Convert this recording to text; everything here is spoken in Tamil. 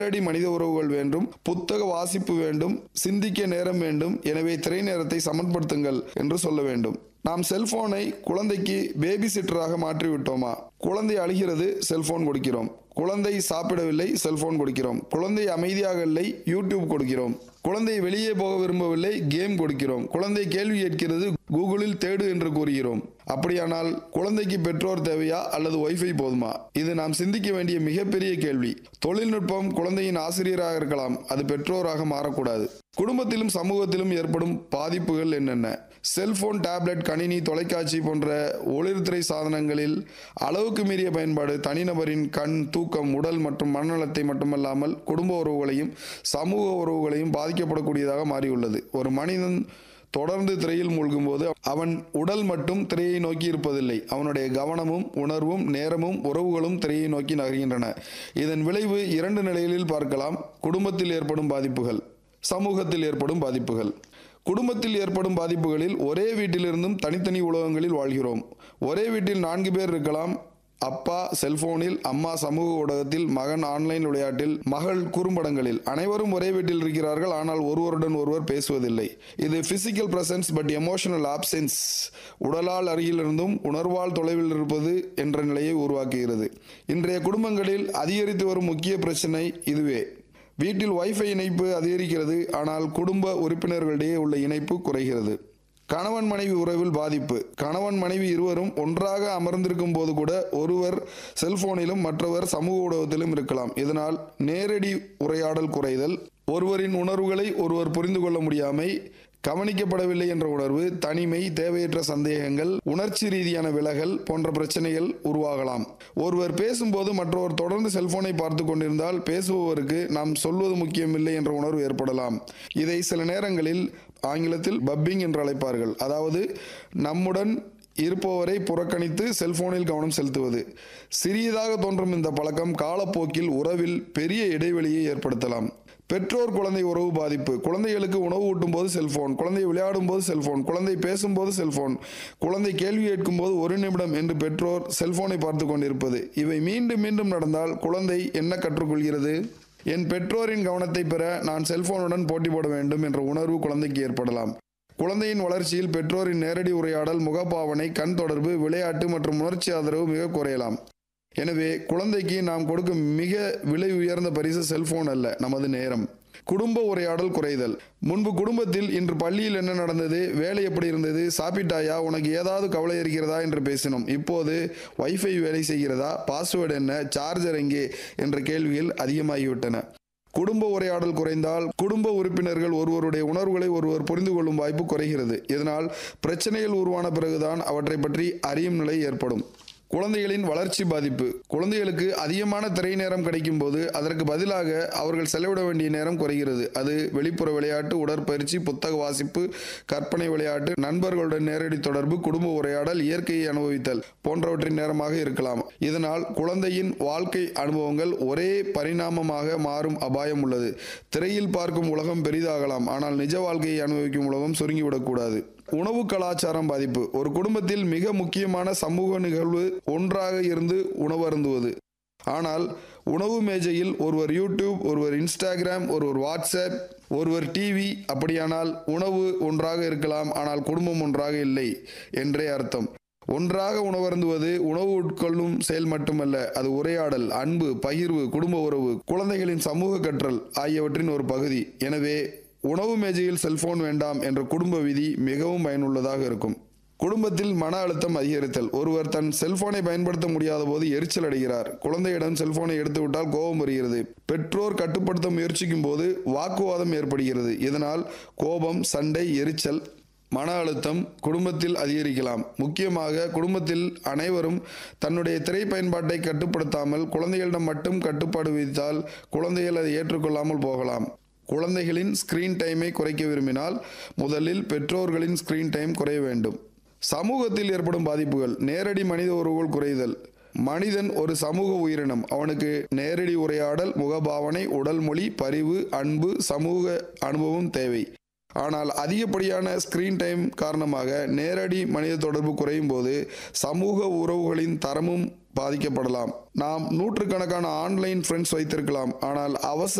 நேரடி மனித உறவுகள் வேண்டும் புத்தக வாசிப்பு வேண்டும் சிந்திக்க நேரம் வேண்டும் எனவே திரை நேரத்தை சமன்படுத்துங்கள் என்று சொல்ல வேண்டும் நாம் செல்போனை குழந்தைக்கு பேபி சிட்டராக மாற்றிவிட்டோமா குழந்தை அழுகிறது செல்போன் கொடுக்கிறோம் குழந்தை சாப்பிடவில்லை செல்போன் கொடுக்கிறோம் குழந்தை அமைதியாக இல்லை யூடியூப் கொடுக்கிறோம் குழந்தை வெளியே போக விரும்பவில்லை கேம் கொடுக்கிறோம் குழந்தை கேள்வி கேட்கிறது கூகுளில் தேடு என்று கூறுகிறோம் அப்படியானால் குழந்தைக்கு பெற்றோர் தேவையா அல்லது வைஃபை போதுமா இது நாம் சிந்திக்க வேண்டிய மிகப்பெரிய கேள்வி தொழில்நுட்பம் குழந்தையின் ஆசிரியராக இருக்கலாம் அது பெற்றோராக மாறக்கூடாது குடும்பத்திலும் சமூகத்திலும் ஏற்படும் பாதிப்புகள் என்னென்ன செல்போன் டேப்லெட் கணினி தொலைக்காட்சி போன்ற ஒளிர்திரை சாதனங்களில் அளவுக்கு மீறிய பயன்பாடு தனிநபரின் கண் தூக்கம் உடல் மற்றும் மனநலத்தை மட்டுமல்லாமல் குடும்ப உறவுகளையும் சமூக உறவுகளையும் பாதிக்கப்படக்கூடியதாக மாறியுள்ளது ஒரு மனிதன் தொடர்ந்து திரையில் மூழ்கும்போது அவன் உடல் மட்டும் திரையை நோக்கி இருப்பதில்லை அவனுடைய கவனமும் உணர்வும் நேரமும் உறவுகளும் திரையை நோக்கி நகர்கின்றன இதன் விளைவு இரண்டு நிலைகளில் பார்க்கலாம் குடும்பத்தில் ஏற்படும் பாதிப்புகள் சமூகத்தில் ஏற்படும் பாதிப்புகள் குடும்பத்தில் ஏற்படும் பாதிப்புகளில் ஒரே வீட்டிலிருந்தும் தனித்தனி உலகங்களில் வாழ்கிறோம் ஒரே வீட்டில் நான்கு பேர் இருக்கலாம் அப்பா செல்போனில் அம்மா சமூக ஊடகத்தில் மகன் ஆன்லைன் விளையாட்டில் மகள் குறும்படங்களில் அனைவரும் ஒரே வீட்டில் இருக்கிறார்கள் ஆனால் ஒருவருடன் ஒருவர் பேசுவதில்லை இது physical presence but emotional absence உடலால் அருகிலிருந்தும் உணர்வால் தொலைவில் இருப்பது என்ற நிலையை உருவாக்குகிறது இன்றைய குடும்பங்களில் அதிகரித்து வரும் முக்கிய பிரச்சனை இதுவே வீட்டில் வைஃபை இணைப்பு அதிகரிக்கிறது ஆனால் குடும்ப உறுப்பினர்களிடையே உள்ள இணைப்பு குறைகிறது கணவன் மனைவி உறவில் பாதிப்பு கணவன் மனைவி இருவரும் ஒன்றாக அமர்ந்திருக்கும் போது கூட ஒருவர் செல்போனிலும் மற்றவர் சமூக ஊடகத்திலும் இருக்கலாம் இதனால் நேரடி உரையாடல் குறைதல் ஒருவரின் உணர்வுகளை ஒருவர் புரிந்து கொள்ள முடியாமை கவனிக்கப்படவில்லை என்ற உணர்வு தனிமை தேவையற்ற சந்தேகங்கள் உணர்ச்சி ரீதியான விலகல் போன்ற பிரச்சனைகள் உருவாகலாம் ஒருவர் பேசும்போது மற்றவர் தொடர்ந்து செல்போனை பார்த்து கொண்டிருந்தால் பேசுபவருக்கு நாம் சொல்வது முக்கியமில்லை என்ற உணர்வு ஏற்படலாம் இதை சில நேரங்களில் ஆங்கிலத்தில் பப்பிங் என்று அழைப்பார்கள் அதாவது நம்முடன் இருப்பவரை புறக்கணித்து செல்போனில் கவனம் செலுத்துவது சிறியதாக தோன்றும் இந்த பழக்கம் காலப்போக்கில் உறவில் பெரிய இடைவெளியை ஏற்படுத்தலாம் பெற்றோர் குழந்தை உறவு பாதிப்பு குழந்தைகளுக்கு உணவு ஊட்டும் போது செல்போன் குழந்தை விளையாடும் போது செல்போன் குழந்தை பேசும்போது செல்போன் குழந்தை கேள்வி கேட்கும் போது ஒரு நிமிடம் என்று பெற்றோர் செல்போனை பார்த்து கொண்டிருப்பது இவை மீண்டும் மீண்டும் நடந்தால் குழந்தை என்ன கற்றுக்கொள்கிறது என் பெற்றோரின் கவனத்தை பெற நான் செல்போனுடன் போட்டி போட வேண்டும் என்ற உணர்வு குழந்தைக்கு ஏற்படலாம் குழந்தையின் வளர்ச்சியில் பெற்றோரின் நேரடி உரையாடல் முகபாவனை கண் தொடர்பு விளையாட்டு மற்றும் உணர்ச்சி ஆதரவு மிக குறையலாம் எனவே குழந்தைக்கு நாம் கொடுக்கும் மிக விலை உயர்ந்த பரிசு செல்போன் அல்ல நமது நேரம் குடும்ப உரையாடல் குறைதல் முன்பு குடும்பத்தில் இன்று பள்ளியில் என்ன நடந்தது வேலை எப்படி இருந்தது சாப்பிட்டாயா உனக்கு ஏதாவது கவலை இருக்கிறதா என்று பேசினோம் இப்போது வைஃபை வேலை செய்கிறதா பாஸ்வேர்டு என்ன சார்ஜர் எங்கே என்ற கேள்விகள் அதிகமாகிவிட்டன குடும்ப உரையாடல் குறைந்தால் குடும்ப உறுப்பினர்கள் ஒருவருடைய உணர்வுகளை ஒருவர் புரிந்து கொள்ளும் வாய்ப்பு குறைகிறது இதனால் பிரச்சனைகள் உருவான பிறகுதான் அவற்றை பற்றி அறியும் நிலை ஏற்படும் குழந்தைகளின் வளர்ச்சி பாதிப்பு குழந்தைகளுக்கு அதிகமான திரை நேரம் கிடைக்கும் போது அதற்கு பதிலாக அவர்கள் செலவிட வேண்டிய நேரம் குறைகிறது அது வெளிப்புற விளையாட்டு உடற்பயிற்சி புத்தக வாசிப்பு கற்பனை விளையாட்டு நண்பர்களுடன் நேரடி தொடர்பு குடும்ப உரையாடல் இயற்கையை அனுபவித்தல் போன்றவற்றின் நேரமாக இருக்கலாம் இதனால் குழந்தையின் வாழ்க்கை அனுபவங்கள் ஒரே பரிணாமமாக மாறும் அபாயம் உள்ளது திரையில் பார்க்கும் உலகம் பெரிதாகலாம் ஆனால் நிஜ வாழ்க்கையை அனுபவிக்கும் உலகம் சுருங்கிவிடக்கூடாது உணவு கலாச்சாரம் பாதிப்பு ஒரு குடும்பத்தில் மிக முக்கியமான சமூக நிகழ்வு ஒன்றாக இருந்து உணவு அருந்துவது ஆனால் உணவு மேஜையில் ஒருவர் யூடியூப் ஒருவர் இன்ஸ்டாகிராம் ஒருவர் வாட்ஸ்அப் ஒருவர் டிவி அப்படியானால் உணவு ஒன்றாக இருக்கலாம் ஆனால் குடும்பம் ஒன்றாக இல்லை என்றே அர்த்தம் ஒன்றாக உணவருந்துவது உணவு உட்கொள்ளும் செயல் மட்டுமல்ல அது உரையாடல் அன்பு பகிர்வு குடும்ப உறவு குழந்தைகளின் சமூக கற்றல் ஆகியவற்றின் ஒரு பகுதி எனவே உணவு மேஜையில் செல்போன் வேண்டாம் என்ற குடும்ப விதி மிகவும் பயனுள்ளதாக இருக்கும் குடும்பத்தில் மன அழுத்தம் அதிகரித்தல் ஒருவர் தன் செல்போனை பயன்படுத்த முடியாத போது எரிச்சல் அடைகிறார் குழந்தையிடம் செல்போனை எடுத்துவிட்டால் கோபம் வருகிறது பெற்றோர் கட்டுப்படுத்த முயற்சிக்கும் போது வாக்குவாதம் ஏற்படுகிறது இதனால் கோபம் சண்டை எரிச்சல் மன அழுத்தம் குடும்பத்தில் அதிகரிக்கலாம் முக்கியமாக குடும்பத்தில் அனைவரும் தன்னுடைய திரை பயன்பாட்டை கட்டுப்படுத்தாமல் குழந்தைகளிடம் மட்டும் கட்டுப்பாடு விதித்தால் குழந்தைகள் அதை ஏற்றுக்கொள்ளாமல் போகலாம் குழந்தைகளின் ஸ்கிரீன் டைமை குறைக்க விரும்பினால் முதலில் பெற்றோர்களின் ஸ்கிரீன் டைம் குறைய வேண்டும் சமூகத்தில் ஏற்படும் பாதிப்புகள் நேரடி மனித உறவுகள் குறைதல் மனிதன் ஒரு சமூக உயிரினம் அவனுக்கு நேரடி உரையாடல் முகபாவனை உடல் மொழி பரிவு அன்பு சமூக அனுபவம் தேவை ஆனால் அதிகப்படியான ஸ்கிரீன் டைம் காரணமாக நேரடி மனித தொடர்பு குறையும் போது சமூக உறவுகளின் தரமும் பாதிக்கப்படலாம் நாம் நூற்றுக்கணக்கான ஆன்லைன் ஃப்ரெண்ட்ஸ் வைத்திருக்கலாம் ஆனால் அவசர